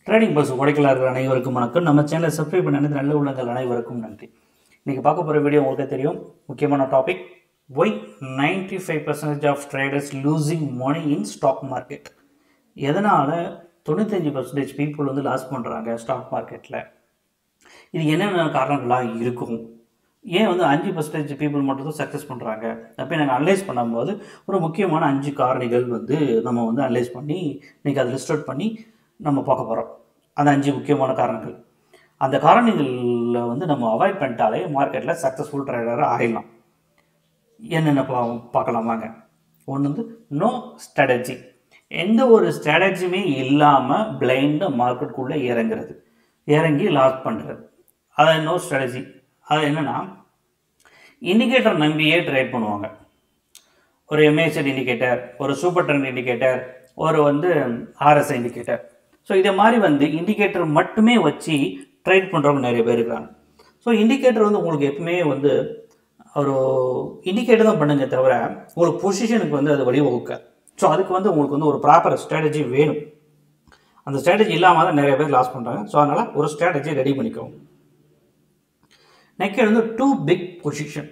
trading bus உடைக்கலாளர்கள் அனைவருக்கும் வணக்கம் நம்ம சேனலை சப்ஸ்கிரைப் பண்ண அனைத்து நல்ல உள்ளங்கள் அனைவருக்கும் நன்றி இன்றைக்கி பார்க்க போகிற வீடியோ உங்களுக்கு தெரியும் முக்கியமான topic why ninety five percentage of traders losing money in stock market எதனால் தொண்ணூத்தஞ்சு பர்சன்டேஜ் பீப்புள் வந்து லாஸ் பண்ணுறாங்க ஸ்டாக் மார்க்கெட்டில் இது என்னென்ன காரணங்களாக இருக்கும் ஏன் வந்து அஞ்சு பர்சன்டேஜ் பீப்புள் மட்டும் தான் சக்ஸஸ் பண்ணுறாங்க அப்போ நாங்கள் அனலைஸ் பண்ணும்போது ஒரு முக்கியமான அஞ்சு காரணிகள் வந்து நம்ம வந்து அனலைஸ் பண்ணி இன்றைக்கி அதை லிஸ்ட் அவுட் பண்ணி நம்ம பார்க்க போகிறோம் அந்த அஞ்சு முக்கியமான காரணங்கள் அந்த காரணிகளில் வந்து நம்ம அவாய்ட் பண்ணிட்டாலே மார்க்கெட்டில் சக்ஸஸ்ஃபுல் ட்ரேடராக ஆயிடலாம் என்னென்ன பா பார்க்கலாம் வாங்க ஒன்று வந்து நோ ஸ்ட்ராட்டஜி எந்த ஒரு ஸ்ட்ராட்டஜியுமே இல்லாமல் பிளைண்டாக மார்க்கெட்டுக்குள்ளே இறங்குறது இறங்கி லாஸ் பண்ணுறது அது நோ ஸ்ட்ராட்டஜி அது என்னென்னா இண்டிகேட்டர் நம்பியே ட்ரேட் பண்ணுவாங்க ஒரு எம்ஏசட் இண்டிகேட்டர் ஒரு சூப்பர் ட்ரெண்ட் இண்டிகேட்டர் ஒரு வந்து ஆர்எஸ்ஐ இண்டிகேட்டர் ஸோ இதை மாதிரி வந்து இண்டிகேட்டர் மட்டுமே வச்சு ட்ரேட் பண்ணுறவங்க நிறைய பேர் இருக்காங்க ஸோ இண்டிகேட்டர் வந்து உங்களுக்கு எப்பவுமே வந்து ஒரு இண்டிகேட்டர் தான் பண்ணுங்க தவிர உங்களுக்கு பொசிஷனுக்கு வந்து அது வழிவகுக்க ஸோ அதுக்கு வந்து உங்களுக்கு வந்து ஒரு ப்ராப்பர் ஸ்ட்ராட்டஜி வேணும் அந்த ஸ்ட்ராட்டஜி இல்லாமல் தான் நிறைய பேர் லாஸ் பண்ணுறாங்க ஸோ அதனால் ஒரு ஸ்ட்ராட்டஜி ரெடி பண்ணிக்கோங்க நெக்ஸ்ட் வந்து to pick position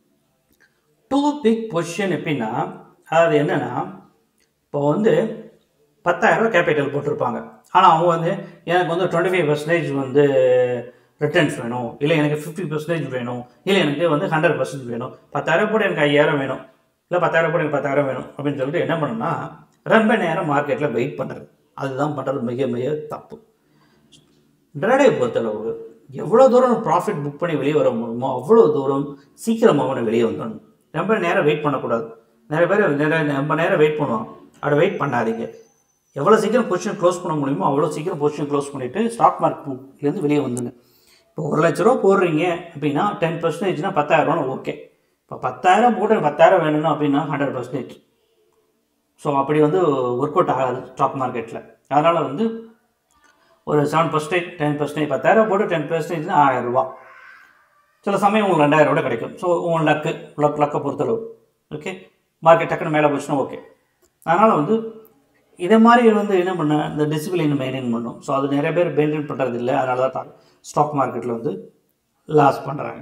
to pick position எப்படின்னா அதாவது என்னென்னா இப்போ வந்து பத்தாயிரரூபா கேபிட்டல் போட்டிருப்பாங்க ஆனால் அவங்க வந்து எனக்கு வந்து டுவெண்ட்டி ஃபைவ் பர்சன்டேஜ் வந்து ரிட்டர்ன்ஸ் வேணும் இல்லை எனக்கு ஃபிஃப்டி பர்சன்டேஜ் வேணும் இல்லை எனக்கு வந்து ஹண்ட்ரட் பர்சன்ட் வேணும் பத்தாயிரம் போட்டு எனக்கு ஐயாயிரம் வேணும் இல்லை பத்தாயிரம் போட்டு எனக்கு பத்தாயிரம் வேணும் அப்படின்னு சொல்லிட்டு என்ன பண்ணணும்னா ரொம்ப நேரம் மார்க்கெட்டில் வெயிட் பண்ணுறது அதுதான் பண்ணுறது மிக மிக தப்பு ட்ரேடை பொறுத்தளவு எவ்வளோ தூரம் ப்ராஃபிட் புக் பண்ணி வெளியே வர முடியுமோ அவ்வளோ தூரம் சீக்கிரமாக வெளியே வந்துடணும் ரொம்ப நேரம் வெயிட் பண்ணக்கூடாது நிறைய பேர் நிறைய ரொம்ப நேரம் வெயிட் பண்ணுவாங்க அப்படி வெயிட் பண்ணாதீங்க எவ்வளோ சீக்கிரம் பொசிஷன் க்ளோஸ் பண்ண முடியுமோ அவ்வளோ சீக்கிரம் பொசிஷன் க்ளோஸ் பண்ணிவிட்டு ஸ்டாக் மார்க்கெட்லேருந்து வெளியே வந்துங்க இப்போ ஒரு லட்ச ரூபா போடுறீங்க அப்படின்னா டென் பர்சன்டேஜ்னா பத்தாயிரரூவா ஓகே இப்போ பத்தாயிரம் போட்டு பத்தாயிரம் வேணும்னா அப்படின்னா ஹண்ட்ரட் பர்சன்டேஜ் ஸோ அப்படி வந்து ஒர்க் அவுட் ஆகாது ஸ்டாக் மார்க்கெட்டில் அதனால் வந்து ஒரு செவன் பர்சன்டேஜ் டென் பர்சன்டேஜ் பத்தாயிரம் போட்டு டென் பர்சன்டேஜ்னா ஆயிரம் ரூபா சில சமயம் உங்களுக்கு ரெண்டாயிரம் கூட கிடைக்கும் ஸோ உங்கள் லக்கு லக் லக்கை பொறுத்தளவு ஓகே மார்க்கெட் டக்குன்னு மேலே போச்சுன்னா ஓகே அதனால் வந்து இதை மாதிரி வந்து என்ன பண்ண இந்த டிசிப்ளின் மெயின்டைன் பண்ணும் ஸோ அது நிறைய பேர் மெயின்டைன் பண்ணுறது இல்லை அதனால தான் ஸ்டாக் மார்க்கெட்டில் வந்து லாஸ் பண்ணுறாங்க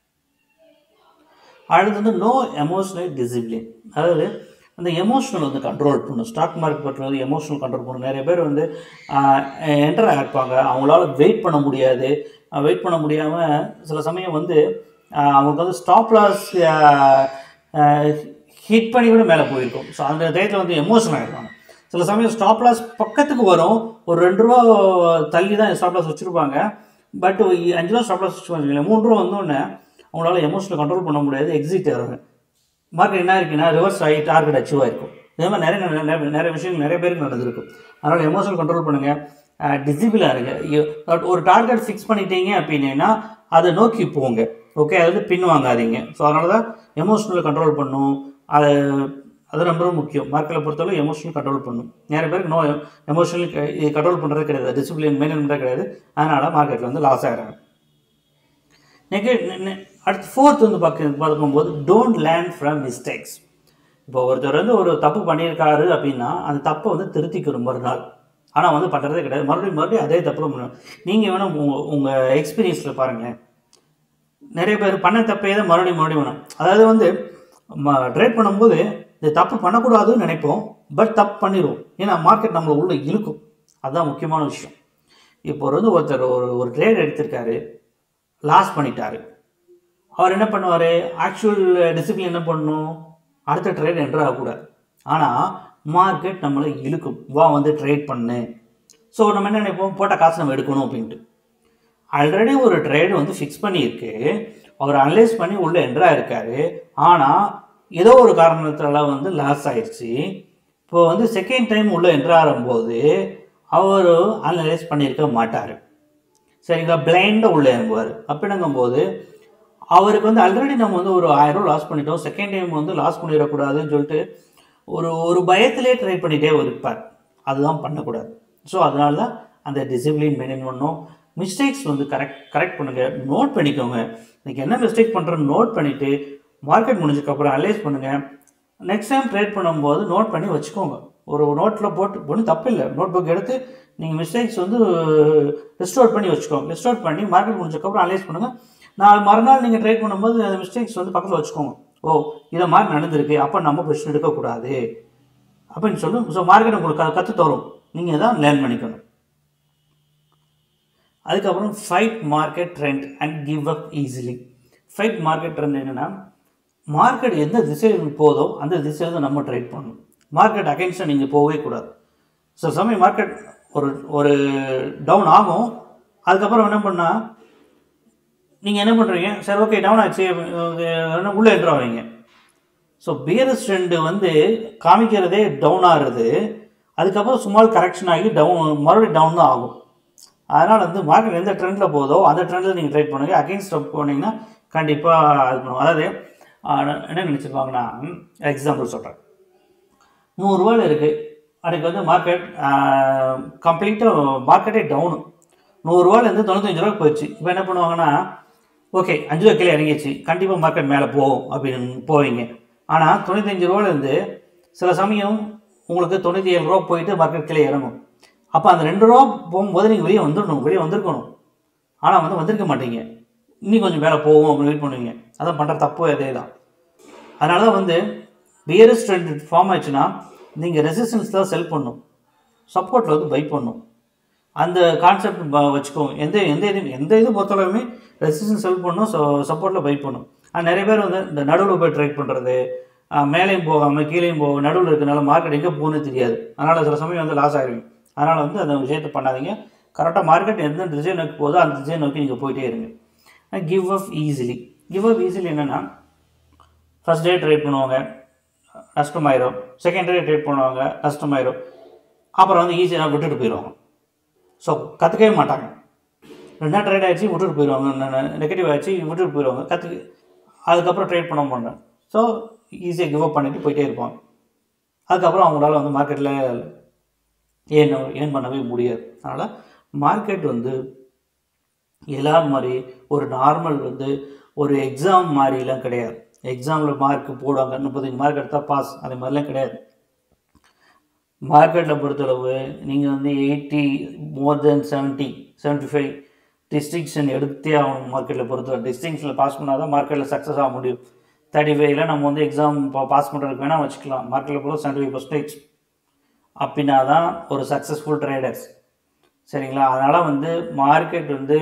அடுத்து வந்து நோ எமோஷனல் டிசிப்ளின் அதாவது அந்த எமோஷனல் வந்து கண்ட்ரோல் பண்ணும் ஸ்டாக் மார்க்கெட் பற்றி எமோஷனல் கண்ட்ரோல் பண்ணும் நிறைய பேர் வந்து என்டர் ஆகிருப்பாங்க அவங்களால வெயிட் பண்ண முடியாது வெயிட் பண்ண முடியாமல் சில சமயம் வந்து அவங்களுக்கு வந்து ஸ்டாப் லாஸ் ஹிட் பண்ணி கூட மேலே போயிருக்கும் ஸோ அந்த டயத்தில் வந்து எமோஷன் ஆகிடுவாங்க சில சமயம் ஸ்டாப் லாஸ் பக்கத்துக்கு வரும் ஒரு ரெண்டு ரூபா தள்ளி தான் ஸ்டாப் லாஸ் வச்சுருப்பாங்க பட் அஞ்சு ரூபா ஸ்டாப் லாஸ் வச்சுருவாங்க மூணு ரூபா வந்தோடனே அவங்களால எமோஷனல் கண்ட்ரோல் பண்ண முடியாது எக்ஸிட் ஆகிறாங்க மார்க்கெட் என்ன இருக்குன்னா ரிவர்ஸ் ஆகி டார்கெட் அச்சீவ் ஆயிருக்கும் இதே மாதிரி நிறைய நிறைய நிறைய விஷயங்கள் நிறைய பேருக்கு நடந்திருக்கும் அதனால் எமோஷனல் கண்ட்ரோல் பண்ணுங்கள் டிசிபிளாக இருங்க ஒரு டார்கெட் ஃபிக்ஸ் பண்ணிட்டீங்க அப்படின்னா அதை நோக்கி போங்க ஓகே அது பின் வாங்காதீங்க ஸோ அதனால தான் எமோஷனல் கண்ட்ரோல் பண்ணும் அது அது ரொம்ப ரொம்ப முக்கியம் மார்க்கெட்டை பொறுத்தவரை எமோஷனல் கண்ட்ரோல் பண்ணும் நிறைய பேருக்கு நோ எமோஷனல் இது கண்ட்ரோல் பண்ணுறது கிடையாது டிசிப்ளின் மெயின்டைன் பண்ணுறது கிடையாது அதனால் மார்க்கெட்டில் வந்து லாஸ் ஆகிறாங்க நெகட் அடுத்து ஃபோர்த் வந்து பார்க்க பார்க்கும்போது டோன்ட் லேர்ன் ஃப்ரம் மிஸ்டேக்ஸ் இப்போ ஒருத்தர் வந்து ஒரு தப்பு பண்ணியிருக்காரு அப்படின்னா அந்த தப்பை வந்து திருத்திக்கணும் மறுநாள் ஆனால் வந்து பண்ணுறதே கிடையாது மறுபடியும் மறுபடியும் அதே தப்பு தான் பண்ணுவோம் நீங்கள் வேணும் உங்கள் உங்கள் எக்ஸ்பீரியன்ஸில் பாருங்களேன் நிறைய பேர் பண்ண தப்பே தான் மறுபடியும் மறுபடியும் வேணும் அதாவது வந்து ட்ரேட் பண்ணும்போது இந்த தப்பு பண்ணக்கூடாதுன்னு நினைப்போம் பட் தப்பு பண்ணிடுவோம் ஏன்னா மார்க்கெட் நம்மளை உள்ளே இழுக்கும் அதுதான் முக்கியமான விஷயம் இப்போ ஒரு வந்து ஒருத்தர் ஒரு ஒரு ட்ரேட் எடுத்திருக்காரு லாஸ் பண்ணிட்டாரு அவர் என்ன பண்ணுவார் ஆக்சுவல் டிசிப்ளின் என்ன பண்ணணும் அடுத்த ட்ரேட் என்ட்ரு ஆகக்கூடாது ஆனால் மார்க்கெட் நம்மளை இழுக்கும் வா வந்து ட்ரேட் பண்ணு ஸோ நம்ம என்ன நினைப்போம் போட்ட காசு நம்ம எடுக்கணும் அப்படின்ட்டு ஆல்ரெடி ஒரு ட்ரேடு வந்து ஃபிக்ஸ் பண்ணியிருக்கு அவர் அனலைஸ் பண்ணி உள்ளே என்ட்ரா இருக்காரு ஆனால் ஏதோ ஒரு காரணத்தால் வந்து லாஸ் ஆயிடுச்சு இப்போ வந்து செகண்ட் டைம் உள்ளே என்ட்ரு ஆகும்போது அவர் அனலைஸ் பண்ணியிருக்க மாட்டார் சரிங்களா பிளைண்டாக உள்ளே இறங்குவார் அப்படின்னுங்கும்போது அவருக்கு வந்து ஆல்ரெடி நம்ம வந்து ஒரு ஆயிரம் லாஸ் பண்ணிட்டோம் செகண்ட் டைம் வந்து லாஸ் பண்ணிடக்கூடாதுன்னு சொல்லிட்டு ஒரு ஒரு பயத்திலே ட்ரை பண்ணிகிட்டே இருப்பார் அதுதான் பண்ணக்கூடாது ஸோ அதனால தான் அந்த டிசிப்ளின் மெயின்டைன் பண்ணணும் மிஸ்டேக்ஸ் வந்து கரெக்ட் கரெக்ட் பண்ணுங்கள் நோட் பண்ணிக்கோங்க இன்றைக்கி என்ன மிஸ்டேக் பண்ணுறேன்னு நோட் பண்ணிவிட்டு மார்க்கெட் முடிஞ்சதுக்கப்புறம் அனலைஸ் பண்ணுங்கள் நெக்ஸ்ட் டைம் ட்ரேட் பண்ணும்போது நோட் பண்ணி வச்சுக்கோங்க ஒரு நோட்டில் போட்டு ஒன்றும் தப்பு இல்லை நோட் புக் எடுத்து நீங்கள் மிஸ்டேக்ஸ் வந்து ரெஸ்டோர் பண்ணி வச்சுக்கோங்க ரெஸ்டோர் பண்ணி மார்க்கெட் முடிஞ்சதுக்கப்புறம் அனலைஸ் பண்ணுங்கள் நான் மறுநாள் நீங்கள் ட்ரேட் பண்ணும்போது அந்த மிஸ்டேக்ஸ் வந்து பக்கத்தில் வச்சுக்கோங்க ஓ இதை மாதிரி நடந்திருக்கு அப்போ நம்ம பொசிஷன் எடுக்கக்கூடாது அப்படின்னு சொல்லி ஸோ மார்க்கெட் உங்களுக்கு கற்று தரும் நீங்கள் தான் லேர்ன் பண்ணிக்கணும் அதுக்கப்புறம் fight market trend and give up easily fight market trend என்னென்னா மார்க்கெட் எந்த திசையில் போதோ அந்த திசையில் தான் நம்ம ட்ரேட் பண்ணணும் மார்க்கெட் அகைன்ஸ்டாக நீங்கள் போகவே கூடாது ஸோ சமயம் மார்க்கெட் ஒரு ஒரு டவுன் ஆகும் அதுக்கப்புறம் என்ன பண்ணால் நீங்கள் என்ன பண்ணுறீங்க சரி ஓகே டவுன் ஆச்சு அஹ் உள்ளே என்ட்ரு ஆவீங்க ஸோ பியரஸ் ட்ரெண்டு வந்து காமிக்கிறதே டவுன் ஆகிறது அதுக்கப்புறம் சுமார் கரெக்ஷன் ஆகி டவுன் மறுபடியும் டவுன் தான் ஆகும் அதனால் வந்து மார்க்கெட் எந்த ட்ரெண்டில் போதோ அந்த ட்ரெண்டில் நீங்கள் ட்ரேட் பண்ணுங்கள் அகெயின்ஸ்ட் போனீங்கன்னா கண்டிப்பாக அது பண்ணுவோம் அதாவது ஆஹ், என்ன நினச்சிருப்பாங்கன்னா எக்ஸாம்பிள் சொல்கிறேன் நூறுரூவாயில் இருக்குது அதுக்கு வந்து மார்க்கெட் கம்ப்ளீட்டாக மார்க்கெட்டே டவுனு நூறுரூவாலேருந்து தொண்ணூத்தஞ்சு ரூபா போயிடுச்சு இப்போ என்ன பண்ணுவாங்கன்னா ஓகே அஞ்சு ரூபா கீழே இறங்கிடுச்சு கண்டிப்பாக மார்க்கெட் மேலே போகும் அப்படின்னு போவீங்க ஆனால் தொண்ணூத்தஞ்சு ரூபாலேருந்து சில சமயம் உங்களுக்கு தொண்ணூற்றி ஏழு ரூபா போயிட்டு மார்க்கெட் கீழே இறங்கும் அப்போ அந்த ரெண்டு ரூபா போகும்போது நீங்கள் வெளியே வந்துடணும் வெளியே வந்திருக்கணும் ஆனால் வந்து வந்திருக்க மாட்டீங்க இன்னும் கொஞ்சம் மேலே போகும் அப்படின்னு வெயிட் பண்ணுவீங்க அதான் பண்ணுற தப்பு அதே தான் அதனால தான் வந்து பியரஸ் ட்ரெண்ட் ஃபார்ம் ஆச்சுன்னா நீங்கள் ரெசிஸ்டன்ஸ் தான் செல் பண்ணும் சப்போர்ட்டில் வந்து பை பண்ணும் அந்த கான்செப்ட் வச்சுக்கோங்க எந்த எந்த இது எந்த இது பொறுத்தளவுமே ரெசிஸ்டன்ஸ் செல் பண்ணும் ஸோ சப்போர்ட்டில் பை பண்ணும் ஆனால் நிறைய பேர் வந்து இந்த நடுவில் போய் ட்ரேட் பண்ணுறது மேலேயும் போகாமல் கீழேயும் போக நடுவில் இருக்கனால மார்க்கெட் எங்கே போகணும்னு தெரியாது அதனால் சில சமயம் வந்து லாஸ் ஆகிருவீங்க அதனால் வந்து அந்த விஷயத்தை பண்ணாதீங்க கரெக்டாக மார்க்கெட் எந்த திசை நோக்கி போதோ அந்த திசையை நோக்கி நீங்கள் போயிட்டே இருங்க give up easily give up easily என்னென்னா ஃபஸ்ட் டே ட்ரேட் பண்ணுவாங்க நஷ்டமாயிரும் செகண்ட் டே ட்ரேட் பண்ணுவாங்க நஷ்டமாயிரும் அப்புறம் வந்து ஈஸியாக விட்டுட்டு போயிடுவாங்க ஸோ கற்றுக்கவே மாட்டாங்க ரெண்டா ட்ரேட் ஆகிடுச்சு விட்டுட்டு போயிடுவாங்க நெகட்டிவ் ஆகிடுச்சு விட்டுட்டு போயிடுவாங்க கற்றுக்கு அதுக்கப்புறம் ட்ரேட் பண்ண மாட்டாங்க ஸோ ஈஸியாக கிவ் அப் பண்ணிட்டு போயிட்டே இருப்பாங்க அதுக்கப்புறம் அவங்களால வந்து மார்க்கெட்டில் ஏன் ஏன் பண்ணவே முடியாது அதனால் மார்க்கெட் வந்து எல்லாரும் மாதிரி ஒரு நார்மல் வந்து ஒரு எக்ஸாம் மாதிரிலாம் கிடையாது எக்ஸாமில் மார்க் போடுவாங்க முப்பத்தஞ்சு மார்க் எடுத்தால் பாஸ் அது மாதிரிலாம் கிடையாது மார்க்கெட்டில் பொறுத்தளவு நீங்கள் வந்து eighty more than seventy seventy five distinction எடுத்தே ஆகணும் மார்க்கெட்டில் பொறுத்தவரை டிஸ்டிங்ஷனில் பாஸ் பண்ணால் தான் மார்க்கெட்டில் சக்ஸஸ் ஆக முடியும் தேர்ட்டி ஃபைவ்ல நம்ம வந்து எக்ஸாம் பாஸ் பண்ணுறதுக்கு வேணால் வச்சுக்கலாம் மார்க்கெட்டில் போல செவன்ட்டி ஃபைவ் பர்சன்டேஜ் அப்படின்னா தான் ஒரு சக்ஸஸ்ஃபுல் ட்ரேடர்ஸ் சரிங்களா அதனால் வந்து மார்க்கெட் வந்து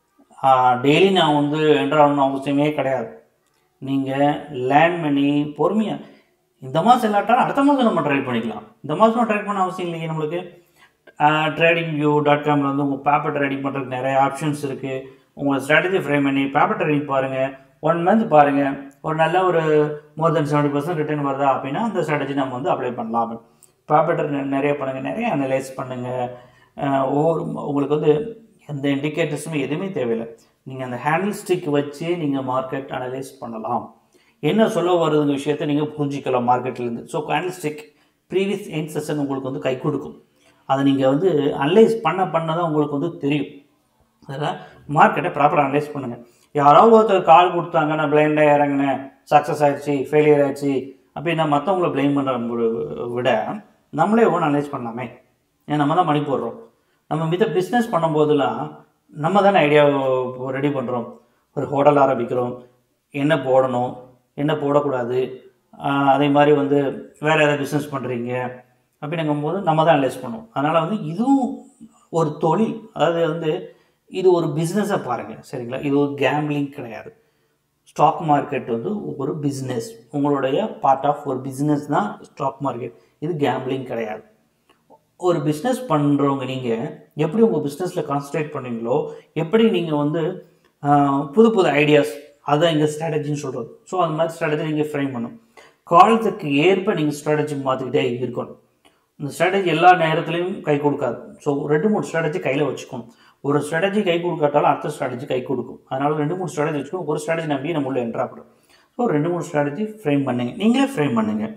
டெய்லி நான் வந்து என்ட்ரு ஆகணும்னு அவசியமே கிடையாது நீங்கள் லேர்ன் பண்ணி பொறுமையாக இந்த மாதம் இல்லாட்டாலும் அடுத்த மாதம் நம்ம ட்ரை பண்ணிக்கலாம் இந்த மாதம் ட்ரை பண்ண அவசியம் இல்லையே நம்மளுக்கு ட்ரேடிங் வியூ டாட் காமில் வந்து உங்கள் பேப்பர் ட்ரேடிங் பண்ணுறதுக்கு நிறைய ஆப்ஷன்ஸ் இருக்குது உங்கள் ஸ்ட்ராட்டஜி ஃப்ரேம் பண்ணி பேப்பர் ட்ரேடிங் பாருங்கள் ஒன் மந்த் பாருங்கள் ஒரு நல்ல ஒரு more than seventy percent return வருதா அப்படின்னா அந்த ஸ்ட்ராட்டஜி நம்ம வந்து அப்ளை பண்ணலாம் பேப்பர் ட்ரேட் நிறைய பண்ணுங்கள் நிறைய அனலைஸ் பண்ணுங்கள் ஒவ்வொரு உங்களுக்கு வந்து எந்த இண்டிகேட்டர்ஸுமே எதுவுமே தேவையில்லை நீங்கள் அந்த ஹேண்டில் ஸ்டிக் வச்சு நீங்கள் மார்க்கெட் அனலைஸ் பண்ணலாம் என்ன சொல்ல வருதுங்க விஷயத்தை நீங்கள் புரிஞ்சிக்கலாம் மார்க்கெட்லேருந்து so handle stick previous end session உங்களுக்கு வந்து கை கொடுக்கும் அதை நீங்கள் வந்து அனலைஸ் பண்ண பண்ண தான் உங்களுக்கு வந்து தெரியும் அதனால் மார்க்கெட்டை ப்ராப்பராக அனலைஸ் பண்ணுங்கள் யாராவது ஒருத்தர் கால் கொடுத்தாங்க நான் பிளைண்டாக இறங்கினேன் சக்ஸஸ் ஆயிடுச்சு ஃபெயிலியர் ஆயிடுச்சு அப்படின்னா மற்றவங்கள ப்ளைம் பண்ணுற விட நம்மளே ஒன்று அனலைஸ் பண்ணலாமே ஏன் நம்ம தான் மணி போடுறோம் நம்ம மித்த பிஸ்னஸ் பண்ணும்போதெல்லாம் நம்ம தானே ஐடியா ரெடி பண்ணுறோம் ஒரு ஹோட்டல் ஆரம்பிக்கிறோம் என்ன போடணும் என்ன போடக்கூடாது ஆஹ் அதே மாதிரி வந்து வேறு ஏதாவது பிஸ்னஸ் பண்ணுறீங்க அப்படிங்கும்போது நம்ம தான் அனலைஸ் பண்ணுவோம் அதனால் வந்து இதுவும் ஒரு தொழில் அதாவது வந்து இது ஒரு பிஸ்னஸை பாருங்கள் சரிங்களா இது ஒரு கேம்லிங் கிடையாது ஸ்டாக் மார்க்கெட் வந்து ஒரு பிஸ்னஸ் உங்களுடைய பார்ட் ஆஃப் ஒரு பிஸ்னஸ் தான் ஸ்டாக் மார்க்கெட் இது கேம்லிங் கிடையாது ஒரு பிஸ்னஸ் பண்ணுறவங்க நீங்கள் எப்படி உங்கள் பிஸ்னஸில் கான்சன்ட்ரேட் பண்ணீங்களோ எப்படி நீங்கள் வந்து ஆஹ், புது புது ஐடியாஸ் அதான் இங்கே ஸ்ட்ராட்டஜின்னு சொல்கிறது ஸோ அந்த மாதிரி ஸ்ட்ராட்டஜி நீங்கள் ஃப்ரேம் பண்ணும் காலத்துக்கு ஏற்ப நீங்கள் ஸ்ட்ராட்டஜி மாற்றிக்கிட்டே இருக்கணும் இந்த ஸ்ட்ராட்டஜி எல்லா நேரத்துலையும் கை கொடுக்காது ஸோ ரெண்டு மூணு ஸ்ட்ராட்டஜி கையில் வச்சுக்கணும் ஒரு ஸ்ட்ராட்டஜி கை கொடுக்காட்டாலும் அடுத்த ஸ்ட்ராட்டஜி கை கொடுக்கும் அதனால் ரெண்டு மூணு ஸ்ட்ராட்டஜி வச்சுக்கணும் ஒரு ஸ்ட்ராட்டஜி நம்பி நம்ம உள்ள என்ட்ராகணும் ஸோ ரெண்டு மூணு ஸ்ட்ராட்டஜி ஃப்ரேம் பண்ணுங்க நீங்களே ஃப்ரேம் பண்ணுங்கள்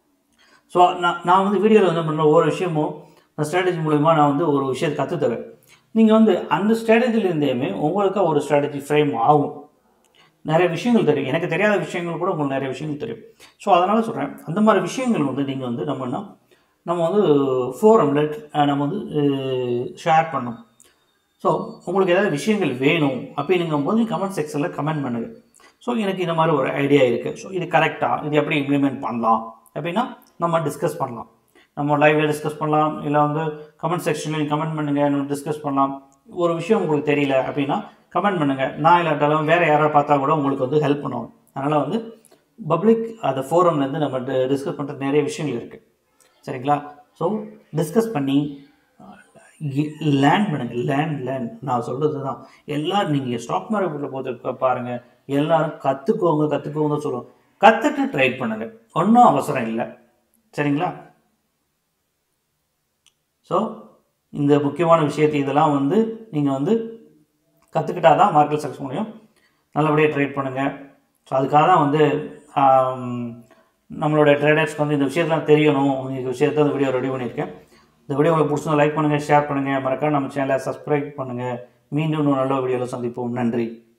ஸோ நான் நான் வந்து வீடியோவில் வந்து பண்ணுற ஒவ்வொரு விஷயமும் அந்த ஸ்ட்ராட்டஜி மூலிமா நான் வந்து ஒரு விஷயத்தை கற்றுத்தரேன் நீங்கள் வந்து அந்த ஸ்ட்ராட்டஜிலேருந்தேமே உங்களுக்கு ஒரு ஸ்ட்ராட்டஜி ஃப்ரேம் ஆகும் நிறைய விஷயங்கள் தெரியும் எனக்கு தெரியாத விஷயங்கள் கூட உங்களுக்கு நிறைய விஷயங்கள் தெரியும் ஸோ அதனால் சொல்கிறேன் அந்த மாதிரி விஷயங்கள் வந்து நீங்கள் வந்து நம்ம என்ன நம்ம வந்து ஃபோரமில் நம்ம வந்து ஷேர் பண்ணோம் ஸோ உங்களுக்கு ஏதாவது விஷயங்கள் வேணும் அப்படின்னுங்கும்போது கமெண்ட் செக்ஷனில் கமெண்ட் பண்ணுங்கள் ஸோ எனக்கு இந்த மாதிரி ஒரு ஐடியா இருக்குது ஸோ இது கரெக்டாக இது எப்படி இம்ப்ளிமெண்ட் பண்ணலாம் அப்படின்னா நம்ம டிஸ்கஸ் பண்ணலாம் நம்ம லைவ்ல டிஸ்கஸ் பண்ணலாம் இல்லை வந்து கமெண்ட் செக்ஷனில் கமெண்ட் பண்ணுங்கள் டிஸ்கஸ் பண்ணலாம் ஒரு விஷயம் உங்களுக்கு தெரியல அப்படின்னா கமெண்ட் பண்ணுங்கள் நான் இல்லாட்டாலும் வேறு யாராவது பார்த்தா கூட உங்களுக்கு வந்து ஹெல்ப் பண்ணுவோம் அதனால் வந்து பப்ளிக் அந்த ஃபோரம்லேருந்து நம்ம டிஸ்கஸ் பண்ணுற நிறைய விஷயங்கள் இருக்குது சரிங்களா ஸோ டிஸ்கஸ் பண்ணி லேர்ன் பண்ணுங்கள் லேர்ன் லேர்ன் நான் சொல்கிறது தான் எல்லோரும் நீங்கள் ஸ்டாக் மார்க்கெட்டில் போட்டு பாருங்கள் எல்லாரும் கற்றுக்கோங்க கற்றுக்கோங்க சொல்லுவோம் கற்றுட்டு ட்ரைட் பண்ணுங்கள் ஒன்றும் அவசரம் இல்லை சரிங்களா ஸோ இந்த முக்கியமான விஷயத்தை இதெல்லாம் வந்து நீங்கள் வந்து கற்றுக்கிட்டா தான் மார்க்கெட் சக்ஸஸ் முடியும் நல்லபடியாக ட்ரேட் பண்ணுங்கள் ஸோ அதுக்காக தான் வந்து நம்மளோட ட்ரேடர்ஸ்க்கு வந்து இந்த விஷயத்தெலாம் தெரியணும் இந்த விஷயத்தை இந்த வீடியோ ரெடி பண்ணியிருக்கேன் இந்த வீடியோ உங்களுக்கு பிடிச்சதை லைக் பண்ணுங்கள் ஷேர் பண்ணுங்கள் மறக்காம நம்ம சேனலை சப்ஸ்கிரைப் பண்ணுங்கள் மீண்டும் ஒரு நல்ல வீடியோவில் சந்திப்போம் நன்றி